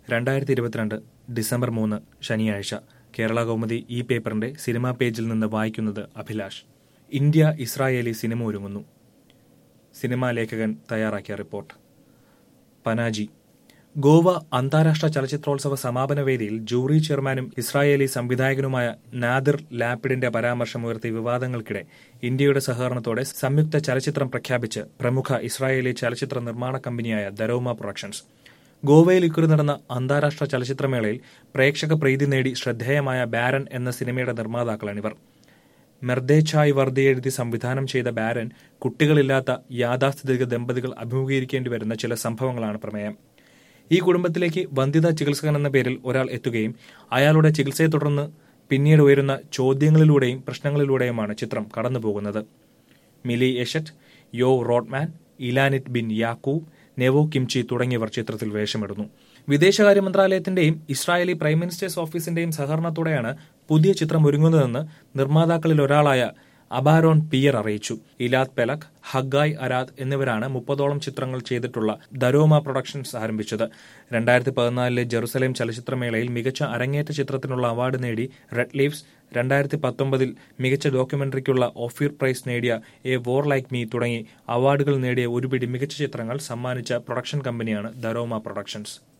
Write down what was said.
രണ്ടായിരത്തി ഇരുപത്തിരണ്ട് ഡിസംബർ മൂന്ന് ശനിയാഴ്ച കേരള കൗമുദി ഈ പേപ്പറിന്റെ സിനിമാ പേജിൽ നിന്ന് വായിക്കുന്നത് അഭിലാഷ് ഇന്ത്യ ഇസ്രായേലി സിനിമ ഒരുങ്ങുന്നു സിനിമാ ലേഖകൻ തയ്യാറാക്കിയ റിപ്പോർട്ട് പനാജി ഗോവ അന്താരാഷ്ട്ര ചലച്ചിത്രോത്സവ സമാപന വേദിയിൽ ജൂറി ചെയർമാനും ഇസ്രായേലി സംവിധായകനുമായ നാദിർ ലാപ്പിഡിന്റെ പരാമർശമുയർത്തിയ വിവാദങ്ങൾക്കിടെ ഇന്ത്യയുടെ സഹകരണത്തോടെ സംയുക്ത ചലച്ചിത്രം പ്രഖ്യാപിച്ച് പ്രമുഖ ഇസ്രായേലി ചലച്ചിത്ര നിർമ്മാണ കമ്പനിയായ ദരോമ പ്രൊഡക്ഷൻസ് ഗോവയിൽ ഇക്കുറി നടന്ന അന്താരാഷ്ട്ര ചലച്ചിത്രമേളയിൽ പ്രേക്ഷക പ്രീതി നേടി ശ്രദ്ധേയമായ ബാരൻ എന്ന സിനിമയുടെ നിർമ്മാതാക്കളാണിവർ മെർദേഛായ് വർദ്ധി എഴുതി സംവിധാനം ചെയ്ത ബാരൻ കുട്ടികളില്ലാത്ത യാഥാസ്ഥിതിക ദമ്പതികൾ അഭിമുഖീകരിക്കേണ്ടി വരുന്ന ചില സംഭവങ്ങളാണ് പ്രമേയം ഈ കുടുംബത്തിലേക്ക് വന്ധ്യതാ ചികിത്സകൻ എന്ന പേരിൽ ഒരാൾ എത്തുകയും അയാളുടെ ചികിത്സയെ തുടർന്ന് പിന്നീട് ഉയരുന്ന ചോദ്യങ്ങളിലൂടെയും പ്രശ്നങ്ങളിലൂടെയുമാണ് ചിത്രം കടന്നുപോകുന്നത് Mili Eshet Yo Rodman Ilanit Ben Yaakov Nevo Kimchi തുടങ്ങിയവർ ചിത്രത്തിൽ വേഷമിടുന്നു വിദേശകാര്യ മന്ത്രാലയത്തിന്റെയും ഇസ്രായേലി പ്രൈം മിനിസ്റ്റേഴ്സ് ഓഫീസിന്റെയും സഹകരണത്തോടെയാണ് പുതിയ ചിത്രം ഒരുങ്ങുന്നതെന്ന് നിർമ്മാതാക്കളിൽ ഒരാളായ അബാരോൺ പിയർ അറിയിച്ചു ഇലാദ് പെലക് ഹഗായ് അരാദ് എന്നിവരാണ് മുപ്പതോളം ചിത്രങ്ങൾ ചെയ്തിട്ടുള്ള ദരോമ പ്രൊഡക്ഷൻസ് ആരംഭിച്ചത് രണ്ടായിരത്തി പതിനാലിലെ ജെറുസലേം ചലച്ചിത്രമേളയിൽ മികച്ച അരങ്ങേറ്റ ചിത്രത്തിനുള്ള അവാർഡ് നേടി റെഡ് ലീവ്സ് രണ്ടായിരത്തി പത്തൊമ്പതിൽ മികച്ച ഡോക്യുമെന്ററിക്കുള്ള ഓഫീർ പ്രൈസ് നേടിയ എ വോർ ലൈക്ക് മീ തുടങ്ങി അവാർഡുകൾ നേടിയ ഒരുപിടി മികച്ച ചിത്രങ്ങൾ സമ്മാനിച്ച പ്രൊഡക്ഷൻ കമ്പനിയാണ് ദരോമ പ്രൊഡക്ഷൻസ്